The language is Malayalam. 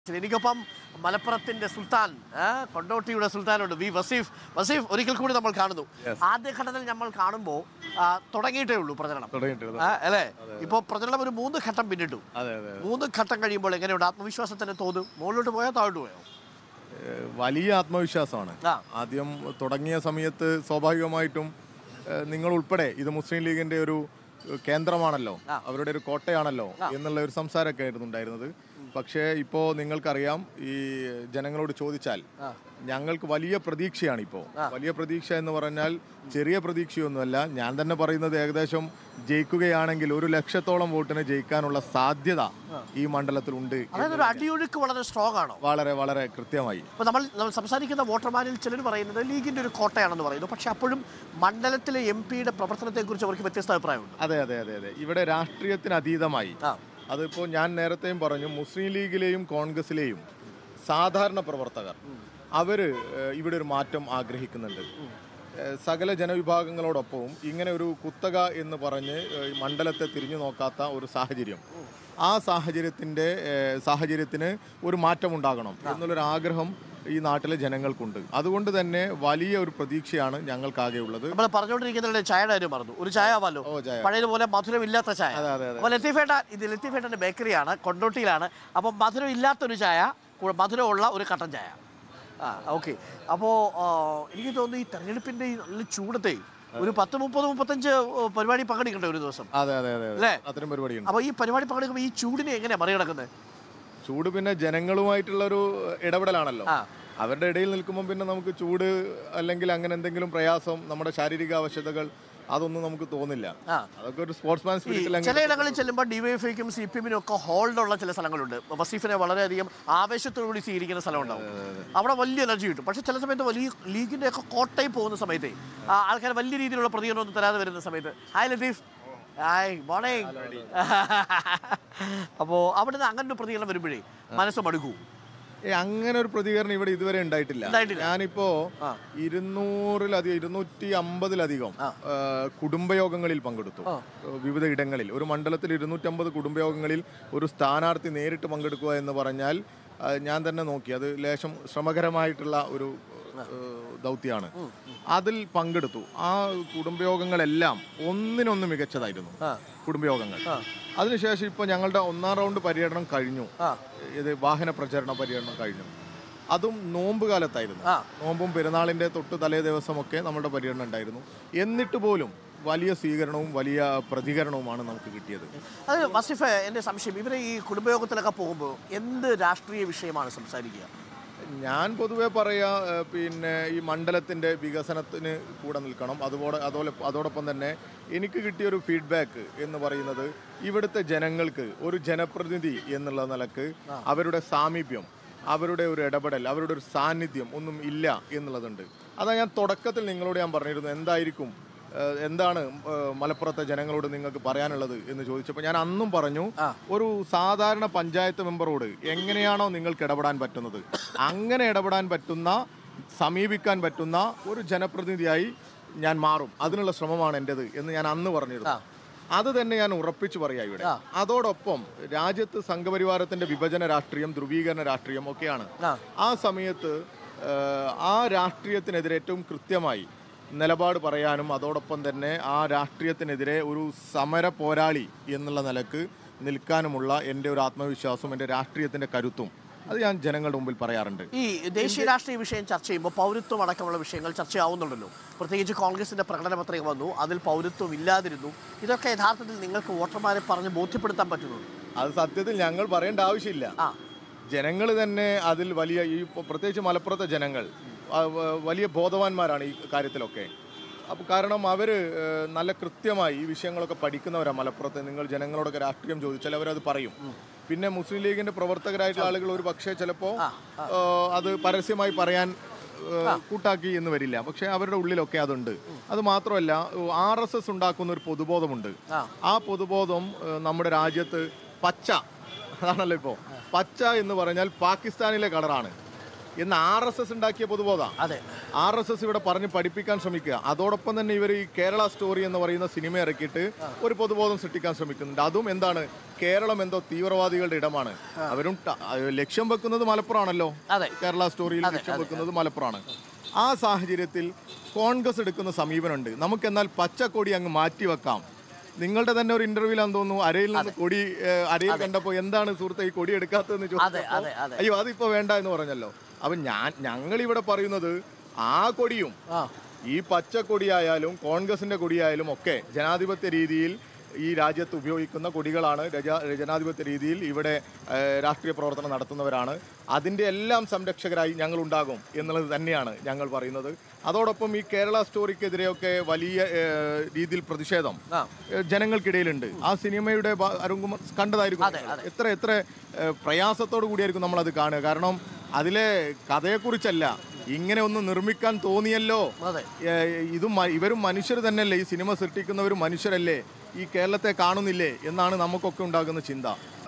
എനിക്കൊപ്പം മലപ്പുറത്തിന്റെ സുൽത്താൻ ആ, കൊണ്ടോട്ടിയുടെ സുൽത്താനുണ്ട് വി വസീഫ് വസീഫ് ഒരിക്കൽ കൂടി നമ്മൾ കാണുന്നു ആദ്യഘട്ടത്തിൽ നമ്മൾ കാണുമ്പോൾ ആ, തുടങ്ങിയിട്ടേ ഉള്ളൂ പ്രചരണം തുടങ്ങിയിട്ടുണ്ട് ആ, അല്ലേ ഇപ്പൊ പ്രചരണം ഒരു മൂന്ന് ഘട്ടം പിന്നിട്ടു അതെ അതെ മൂന്ന് ഘട്ടം കഴിയുമ്പോൾ എങ്ങനെയുണ്ട് ആത്മവിശ്വാസത്തിന്റെ തോത് മുകളിലോട്ട് പോയോ താഴോട്ട് പോയോ ഏഹ് വലിയ ആത്മവിശ്വാസമാണ് ആ. ആദ്യം തുടങ്ങിയ സമയത്ത് സ്വാഭാവികമായിട്ടും ഏഹ് നിങ്ങൾ ഉൾപ്പെടെ ഇത് മുസ്ലിം ലീഗിന്റെ ഒരു ഏഹ് കേന്ദ്രമാണല്ലോ അവരുടെ ഒരു കോട്ടയാണല്ലോ എന്നുള്ള ഒരു സംസാരമൊക്കെ ആയിരുന്നു ഉണ്ടായിരുന്നത് പക്ഷേ ഇപ്പോൾ നിങ്ങൾക്കറിയാം ഈ ജനങ്ങളോട് ചോദിച്ചാൽ ഞങ്ങൾക്ക് വലിയ പ്രതീക്ഷയാണ് ഇപ്പോൾ വലിയ പ്രതീക്ഷ എന്ന് പറഞ്ഞാൽ ചെറിയ പ്രതീക്ഷയൊന്നുമല്ല ഞാൻ തന്നെ പറയുന്നത് ഏകദേശം ജയിക്കുകയാണെങ്കിൽ ഒരു ലക്ഷത്തോളം വോട്ടിന് ജയിക്കാനുള്ള സാധ്യത ഈ മണ്ഡലത്തിലുണ്ട് അതായത് ഒരു അടിയൊഴുക്ക് വളരെ സ്ട്രോങ് ആണോ വളരെ വളരെ കൃത്യമായി അപ്പോൾ നമ്മൾ നമ്മൾ സംസാരിക്കുന്ന വോട്ടർമാരിൽ ചിലർ പറയുന്നത് ലീഗിന്റെ ഒരു കോട്ടയാണെന്ന് പറയുന്നു പക്ഷെ അപ്പോഴും മണ്ഡലത്തിലെ എം പിയുടെ പ്രവർത്തനത്തെക്കുറിച്ച് അവർക്ക് വ്യത്യസ്ത അഭിപ്രായമുണ്ട് അതെ അതെ അതെ അതെ ഇവിടെ രാഷ്ട്രീയത്തിന് അതീതമായി ആ അതിപ്പോൾ ഞാൻ നേരത്തെയും പറഞ്ഞു മുസ്ലിം ലീഗിലെയും കോൺഗ്രസിലെയും സാധാരണ പ്രവർത്തകർ അവർ ഇവിടെ ഒരു മാറ്റം ആഗ്രഹിക്കുന്നുണ്ട് ഏഹ് സകല ജനവിഭാഗങ്ങളോടൊപ്പവും ഇങ്ങനെ ഒരു കുത്തക എന്ന് പറഞ്ഞ് ഏഹ് ഈ മണ്ഡലത്തെ തിരിഞ്ഞു നോക്കാത്ത ഒരു സാഹചര്യം ആ സാഹചര്യത്തിൻ്റെ ഏഹ് സാഹചര്യത്തിന് ഒരു മാറ്റമുണ്ടാകണം എന്നുള്ളൊരു ആഗ്രഹം ഈ നാട്ടിലെ ജനങ്ങൾക്കുണ്ട് അതുകൊണ്ട് തന്നെ വലിയ ഒരു പ്രതീക്ഷയാണ് ഞങ്ങൾക്കാകെ ഉള്ളത് നമ്മൾ പറഞ്ഞുകൊണ്ടിരിക്കുന്നതിന്റെ ചായയുടെ കാര്യം മറന്നു ഒരു ചായ ആവാലോ ഓ ചായ പഴയതുപോലെ മധുരമില്ലാത്ത ചായ അതെ അതെ അതെ അപ്പോൾ ലത്തീഫേട്ട ഇത് ലത്തീഫേട്ടൻ്റെ ബേക്കറിയാണ് കൊണ്ടോട്ടിയിലാണ് അപ്പം മധുരം ഇല്ലാത്തൊരു ചായ കൂ- മധുരമുള്ള ഒരു കട്ടൻ ചായ ആ ഓക്കെ അപ്പോൾ എനിക്ക് തോന്നുന്നു ഈ തെരഞ്ഞെടുപ്പിൻ്റെ ഈ നല്ല ചൂടത്തെ ഒരു പത്ത് മുപ്പത് മുപ്പത്തഞ്ച് ഓ, പരിപാടി പങ്കെടുക്കണ്ടേ ഒരു ദിവസം അതെ അതെ അതെ അല്ലേ? അതെ അത്തരം പരിപാടിയുണ്ട് അപ്പോൾ ഈ പരിപാടി പങ്കെടുക്കുമ്പോൾ ഈ ചൂടിനെ എങ്ങനെയാണ് മറികടക്കുന്നത് ചൂട് പിന്നെ ജനങ്ങളുമായിട്ടുള്ള ഒരു ഇടപെടലാണല്ലോ ആ. അവരുടെ ഇടയിൽ നിൽക്കുമ്പോൾ പിന്നെ നമുക്ക് ചൂട് അല്ലെങ്കിൽ അങ്ങനെ എന്തെങ്കിലും പ്രയാസം നമ്മുടെ ശാരീരിക ആവശ്യതകൾ അതൊന്നും നമുക്ക് തോന്നില്ല ആ. അതൊക്കെ ഒരു സ്പോർട്സ്മാൻ ഈ സ്പിരിറ്റിൽ ചിലയിടങ്ങളിൽ ചെല്ലുമ്പോൾ ഡിവൈഎഫ്ഐക്കും സി പി എമ്മിനും ഒക്കെ ഹോൾഡുള്ള ചില സ്ഥലങ്ങളുണ്ട് വസീഫിനെ വളരെയധികം ആവേശത്തോടുകൂടി സ്വീകരിക്കുന്ന സ്ഥലമുണ്ടാവും അവിടെ വലിയ എനർജി കിട്ടും പക്ഷെ ചില സമയത്ത് വലിയ ലീഗിന്റെ ഒക്കെ കോട്ടയിൽ പോകുന്ന സമയത്ത് ആൾക്കാർ വലിയ രീതിയിലുള്ള പ്രതികരണം ഒന്നും തരാതെ വരുന്ന സമയത്ത് ഹായ് ലത്തീഫ് ഹായ് മോർണിംഗ് അപ്പോൾ അവിടെ നിന്ന് അങ്ങനെ ഒരു പ്രതികരണം വരുമ്പോഴേ മനസ്സ് മടുക്കൂ ഏ അങ്ങനെ ഒരു പ്രതികരണം ഇവിടെ ഇതുവരെ ഉണ്ടായിട്ടില്ല ഉണ്ടായിട്ടില്ല. ഞാനിപ്പോ ആ. ഇരുന്നൂറിലധികം ഇരുന്നൂറ്റി അമ്പതിലധികം ആ, കുടുംബയോഗങ്ങളിൽ പങ്കെടുത്തു ആ. വിവിധ ഇടങ്ങളിൽ ഒരു മണ്ഡലത്തിൽ ഇരുന്നൂറ്റമ്പത് കുടുംബയോഗങ്ങളിൽ ഒരു സ്ഥാനാർത്ഥി നേരിട്ട് പങ്കെടുക്കുക എന്ന് പറഞ്ഞാൽ ആ, ഞാൻ തന്നെ നോക്കി അത് ലേശം ശ്രമകരമായിട്ടുള്ള ഒരു ഏഹ്, ദൗത്യമാണ് അതിൽ പങ്കെടുത്തു ആ കുടുംബയോഗങ്ങളെല്ലാം ഒന്നിനൊന്ന് മികച്ചതായിരുന്നു ആ. കുടുംബയോഗങ്ങൾ ആ. അതിനുശേഷം ഇപ്പോൾ ഞങ്ങളുടെ ഒന്നാം റൗണ്ട് പര്യടനം കഴിഞ്ഞു ആ ഇത് വാഹന പ്രചരണ പര്യടനം കഴിഞ്ഞു അതും നോമ്പ് കാലത്തായിരുന്നു ആ. നോമ്പും പെരുന്നാളിന്റെ തൊട്ട് തലേ ദിവസമൊക്കെ നമ്മുടെ പര്യടനം ഉണ്ടായിരുന്നു എന്നിട്ട് പോലും വലിയ സ്വീകരണവും വലിയ പ്രതികരണവുമാണ് നമുക്ക് കിട്ടിയത് അത് വസിഫ് എൻ്റെ സംശയം ഇവരെ ഈ കുടുംബയോഗത്തിലൊക്കെ പോകുമ്പോൾ എന്ത് രാഷ്ട്രീയ വിഷയമാണ് സംസാരിക്കുക ഞാൻ പൊതുവെ പറയാ ഏഹ്, പിന്നെ ഈ മണ്ഡലത്തിന്റെ വികസനത്തിന് കൂടെ നിൽക്കണം അതുപോലെ അതുപോലെ അതോടൊപ്പം തന്നെ എനിക്ക് കിട്ടിയ ഒരു ഫീഡ്ബാക്ക് എന്ന് പറയുന്നത് ഇവിടുത്തെ ജനങ്ങൾക്ക് ഒരു ജനപ്രതിനിധി എന്നുള്ള നിലക്ക് അവരുടെ സാമീപ്യം അവരുടെ ഒരു ഇടപെടൽ അവരുടെ ഒരു സാന്നിധ്യം ഒന്നും ഇല്ല എന്നുള്ളതുണ്ട് അതാ ഞാൻ തുടക്കത്തിൽ നിങ്ങളോട് ഞാൻ പറഞ്ഞിരുന്നു എന്തായിരിക്കും ഏഹ്, എന്താണ് ഏഹ്, മലപ്പുറത്തെ ജനങ്ങളോട് നിങ്ങൾക്ക് പറയാനുള്ളത് എന്ന് ചോദിച്ചപ്പോൾ ഞാൻ അന്നും പറഞ്ഞു ആ. ഒരു സാധാരണ പഞ്ചായത്ത് മെമ്പറോട് എങ്ങനെയാണോ നിങ്ങൾക്ക് ഇടപെടാൻ പറ്റുന്നത് അങ്ങനെ ഇടപെടാൻ പറ്റുന്ന സമീപിക്കാൻ പറ്റുന്ന ഒരു ജനപ്രതിനിധിയായി ഞാൻ മാറും അതിനുള്ള ശ്രമമാണ് എൻ്റെത് എന്ന് ഞാൻ അന്ന് പറഞ്ഞിരുന്നു ആ. അത് തന്നെ ഞാൻ ഉറപ്പിച്ചു പറയാം ഇവിടെ ആ. അതോടൊപ്പം രാജ്യത്ത് സംഘപരിവാരത്തിന്റെ വിഭജന രാഷ്ട്രീയം ധ്രുവീകരണ രാഷ്ട്രീയം ഒക്കെയാണ് ആ ആ സമയത്ത് ഏഹ്, ആ രാഷ്ട്രീയത്തിനെതിരെ ഏറ്റവും കൃത്യമായി നിലപാട് പറയാനും അതോടൊപ്പം തന്നെ ആ രാഷ്ട്രീയത്തിനെതിരെ ഒരു സമര പോരാളി എന്നുള്ള നിലക്ക് നിൽക്കാനുമുള്ള എൻ്റെ ഒരു ആത്മവിശ്വാസവും എൻ്റെ രാഷ്ട്രീയത്തിൻ്റെ കരുത്തും അത് ഞാൻ ജനങ്ങളുടെ മുമ്പിൽ പറയാറുണ്ട് ഈ ദേശീയ രാഷ്ട്രീയ വിഷയം ചർച്ച ചെയ്യുമ്പോൾ പൗരത്വം അടക്കമുള്ള വിഷയങ്ങൾ ചർച്ചയാവുന്നുണ്ടല്ലോ പ്രത്യേകിച്ച് കോൺഗ്രസിന്റെ പ്രകടന പത്രിക വന്നു അതിൽ പൗരത്വം ഇല്ലാതിരുന്നു ഇതൊക്കെ യഥാർത്ഥത്തിൽ നിങ്ങൾക്ക് വോട്ടർമാരെ പറഞ്ഞ് ബോധ്യപ്പെടുത്താൻ പറ്റുന്നുണ്ട് അത് സത്യത്തിൽ ഞങ്ങൾ പറയേണ്ട ആവശ്യമില്ല ആ ജനങ്ങൾ തന്നെ അതിൽ വലിയ ഈ ഇപ്പൊ പ്രത്യേകിച്ച് മലപ്പുറത്തെ ജനങ്ങൾ ആ, വ- വലിയ ബോധവാന്മാരാണ് ഈ കാര്യത്തിലൊക്കെ അപ്പോൾ കാരണം അവർ നല്ല കൃത്യമായി ഈ വിഷയങ്ങളൊക്കെ പഠിക്കുന്നവരാണ് മലപ്പുറത്ത് നിങ്ങൾ ജനങ്ങളോടൊക്കെ രാഷ്ട്രീയം ചോദിച്ചാൽ അവരത് പറയും പിന്നെ മുസ്ലിം ലീഗിന്റെ പ്രവർത്തകരായിട്ടുള്ള ആളുകൾ ഒരു പക്ഷേ ചിലപ്പോൾ അത് പരസ്യമായി പറയാൻ ഏഹ്, കൂട്ടാക്കി എന്ന് വരില്ല പക്ഷേ അവരുടെ ഉള്ളിലൊക്കെ അതുണ്ട് അത് മാത്രമല്ല ആർ എസ് എസ് ഉണ്ടാക്കുന്ന ഒരു പൊതുബോധമുണ്ട് ആ. ആ പൊതുബോധം ഏഹ്, നമ്മുടെ രാജ്യത്ത് പച്ച അതാണല്ലോ ഇപ്പോൾ പച്ച എന്ന് പറഞ്ഞാൽ പാകിസ്ഥാനിലെ കളറാണ് എന്ന് ആർ എസ് എസ് ഉണ്ടാക്കിയ പൊതുബോധം അതെ ആർ എസ് എസ് ഇവിടെ പറഞ്ഞ് പഠിപ്പിക്കാൻ ശ്രമിക്കുക അതോടൊപ്പം തന്നെ ഇവർ ഈ കേരള സ്റ്റോറി എന്ന് പറയുന്ന സിനിമ ഇറക്കിയിട്ട് ഒരു പൊതുബോധം സൃഷ്ടിക്കാൻ ശ്രമിക്കുന്നുണ്ട് അതും എന്താണ് കേരളം എന്തോ തീവ്രവാദികളുടെ ഇടമാണ് അവരും ട- ലക്ഷ്യം വെക്കുന്നത് മലപ്പുറമാണല്ലോ അതെ കേരള സ്റ്റോറിയിൽ ലക്ഷ്യം വെക്കുന്നത് മലപ്പുറമാണ് ആ സാഹചര്യത്തിൽ കോൺഗ്രസ് എടുക്കുന്ന സമീപനമുണ്ട് നമുക്കെന്നാൽ പച്ചക്കൊടി അങ്ങ് മാറ്റി വെക്കാം നിങ്ങളുടെ തന്നെ ഒരു ഇന്റർവ്യൂലാന്ന് തോന്നുന്നു അരയിൽ നിന്ന് കൊടി ഏഹ്, അരയിൽ കണ്ടപ്പോൾ എന്താണ് സുഹൃത്തെ ഈ കൊടി എടുക്കാത്തതെന്ന് അതെ ചോദിച്ചപ്പോൾ അതെ അതെ അയ്യോ അതിപ്പോ വേണ്ട എന്ന് പറഞ്ഞല്ലോ അപ്പൊ ഞാൻ ഞങ്ങൾ ഇവിടെ പറയുന്നത് ആ കൊടിയും ആ ഈ പച്ചക്കൊടിയായാലും കോൺഗ്രസിന്റെ കൊടിയായാലും ഒക്കെ ജനാധിപത്യ രീതിയിൽ ഈ രാജ്യത്ത് ഉപയോഗിക്കുന്ന കൊടികളാണ് രജ- ജനാധിപത്യ രീതിയിൽ ഇവിടെ ഏഹ്, രാഷ്ട്രീയ പ്രവർത്തനം നടത്തുന്നവരാണ് അതിൻ്റെ എല്ലാം സംരക്ഷകരായി ഞങ്ങൾ ഉണ്ടാകും എന്നുള്ളത് തന്നെയാണ് ഞങ്ങൾ പറയുന്നത് അതോടൊപ്പം ഈ കേരള സ്റ്റോറിക്കെതിരെയൊക്കെ വലിയ ഏഹ്, രീതിയിൽ പ്രതിഷേധം ആ ഏഹ്, ജനങ്ങൾക്കിടയിലുണ്ട് ആ സിനിമയുടെ ഭാ- അരുങ്കുമ കണ്ടതായിരിക്കും അതെ, നിങ്ങൾ. എത്ര എത്ര ഏഹ്, പ്രയാസത്തോടു കൂടിയായിരിക്കും നമ്മൾ അത് കാണുക കാരണം അതിലെ കഥയെക്കുറിച്ചല്ല ഇങ്ങനെ ഒന്ന് നിർമ്മിക്കാൻ തോന്നിയല്ലോ അതെ ഏഹ് ഇതും മ- ഇവരും മനുഷ്യർ തന്നെയല്ലേ ഈ സിനിമ സൃഷ്ടിക്കുന്നവരും മനുഷ്യരല്ലേ ഈ കേരളത്തെ കാണുന്നില്ലേ എന്നാണ് നമുക്കൊക്കെ ഉണ്ടാകുന്ന ചിന്ത